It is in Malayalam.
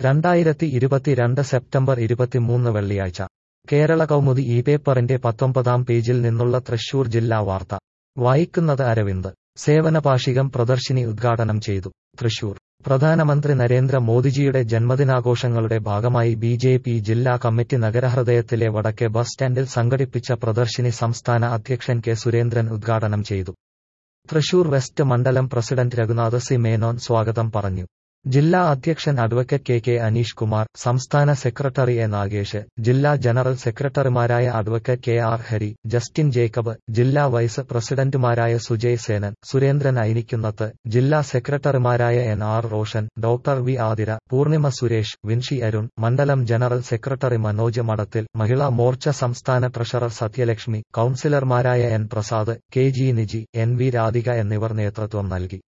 രണ്ടായിരത്തി ഇരുപത്തിരണ്ട് സെപ്റ്റംബർ ഇരുപത്തിമൂന്ന് വെള്ളിയാഴ്ച കേരള കൗമുദി ഈ പേപ്പറിന്റെ പത്തൊമ്പതാം പേജിൽ നിന്നുള്ള തൃശൂർ ജില്ലാ വാർത്ത വായിക്കുന്നത് അരവിന്ദ് സേവനപാഷികം പ്രദർശിനി ഉദ്ഘാടനം ചെയ്തു തൃശൂർ പ്രധാനമന്ത്രി നരേന്ദ്ര മോദിജിയുടെ ജന്മദിനാഘോഷങ്ങളുടെ ഭാഗമായി ബി ജെ പി ജില്ലാ കമ്മിറ്റി നഗരഹൃദയത്തിലെ വടക്കേ ബസ് സ്റ്റാൻഡിൽ സംഘടിപ്പിച്ച പ്രദർശിനി സംസ്ഥാന അധ്യക്ഷൻ കെ സുരേന്ദ്രൻ ഉദ്ഘാടനം ചെയ്തു തൃശൂർ വെസ്റ്റ് മണ്ഡലം പ്രസിഡന്റ് രഘുനാഥ് സി മേനോൻ സ്വാഗതം പറഞ്ഞു ജില്ലാ അധ്യക്ഷൻ advocate K K Aneesh Kumar സംസ്ഥാന സെക്രട്ടറി എ നാഗേഷ് ജില്ലാ ജനറൽ സെക്രട്ടറിമാരായ advocate K R Hari Justin Jacob ജില്ലാ വൈസ് പ്രസിഡന്റുമാരായ സുജയ് സേനൻ സുരേന്ദ്രൻ ഐനിക്കുന്നത്ത് ജില്ലാ സെക്രട്ടറിമാരായ N R Roshan doctor V Athira Poornima Suresh Vinshi Arun മണ്ഡലം ജനറൽ സെക്രട്ടറി മനോജ് മഠത്തിൽ മഹിളാ മോർച്ച സംസ്ഥാന ട്രഷറർ സത്യലക്ഷ്മി കൌൺസിലർമാരായ N Prasad K G Niji N V Radhika എന്നിവർ നേതൃത്വം നൽകി